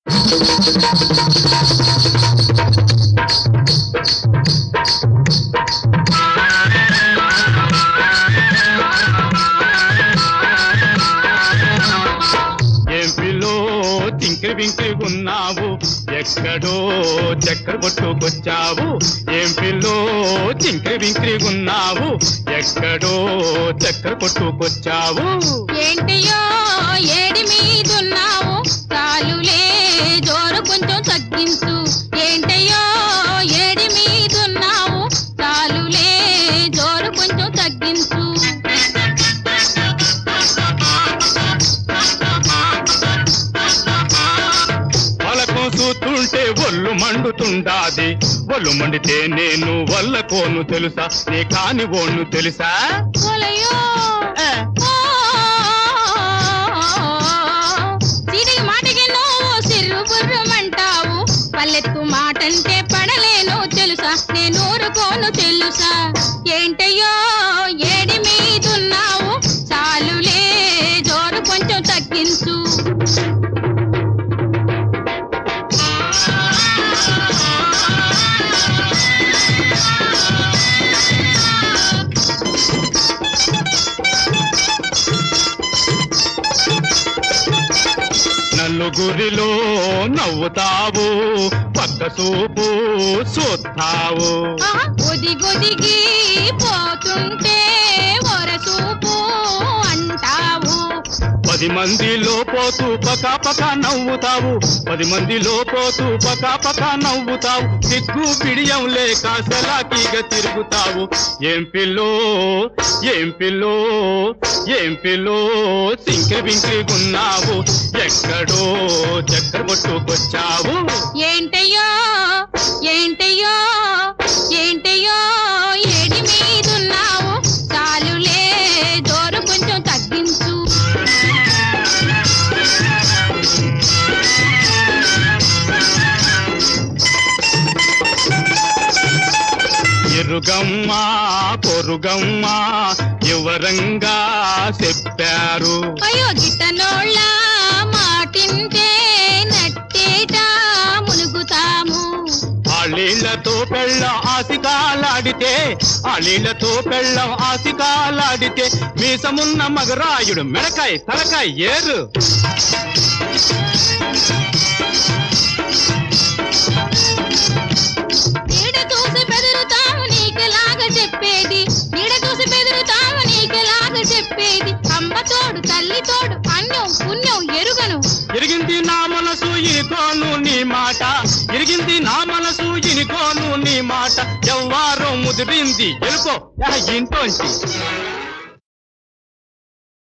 ఏం పిల్లో టింకిరి బింకిరి ఉన్నావు ఎక్కడో చక్కెర కొట్టుకొచ్చావు ఏం పిల్లో టింకిరి బింకిరి ఉన్నావు ఎక్కడో చక్కెర కొట్టుకొచ్చావు ఏంటియో ఏడి మీదున్నావు చాలులే జోరు కొంచెం తగ్గించు ఏంటయ్యో ఏడి మీదున్నావు చాలులే జోరు కొంచెం తగ్గించు పలకం చూస్తుంటే ఒళ్ళు మండుతుండాది ఒళ్ళు మండితే నేను వల్లకోను తెలుసా నీ కాని ఓను తెలుసా ఒలయ్యో ఏ, సిరిగి మాటకి నువ్వు సిర్రు బుర్రమంటావు పల్లెత్తు మాటంటే పడలేను తెలుసా నేను ఊరుకోను తెలుసా ఏంటయ్యో ఏడి మీదున్నావు చాలులే జోరు కొంచెం తగ్గించు నలుగురిలో నవ్వుతావు పక్క చూపు చూస్తావు ఆహా, ఒదిగొదిగి పోతుంటే ఒరసూపు అంటావు పది మందిలో పోతూ పకా పకా నవ్వుతావు పది మందిలో పోతూ పకా పకా నవ్వుతావు సిగ్గు పిడియం లేక సలాకీగా తిరుగుతావు ఏం పిల్లో ఏం పిల్లో ఏం పిల్లో సింకిరి బింకిరి గున్నావు ఎక్కడో చక్కెర కొట్టుకొచ్చావు ఏంటయ్యో ఏంటయ్యో ఏంటయ్యో ఏడి మీదున్నావు చాలులే జోరు కొంచెం తగ్గించు ఎరుగమ్మ పొరుగమ్మ వివరంగా చెప్పారు అయ్యో గిట్టనోళ్ళ మాటింటే నట్టేట మునుగుతాము ఆళ్ళీళ్లతో పెళ్ళం ఆసికాలాడితే ఆళ్ళీళ్లతో పెళ్ళం ఆసికాలాడితే మీసమున్న మగరాయుడు మెడకాయ తలకాయ ఏరు నీడ చూసి బెదురుతాము నీకులాగా చెప్పేది నీడ చూసి బెదురుతాము నీకులాగా చెప్పేది అమ్మ తోడు తల్లి తోడు అన్నం పుణ్యం ఎరుగను ఇరిగింది నా మనసు ఇనుకోను నీ మాట ఇరిగింది నా మనసు ఇనుకోను నీ మాట ఎవ్వారో ముదిరింది ఎలుకో ఇంటోంచి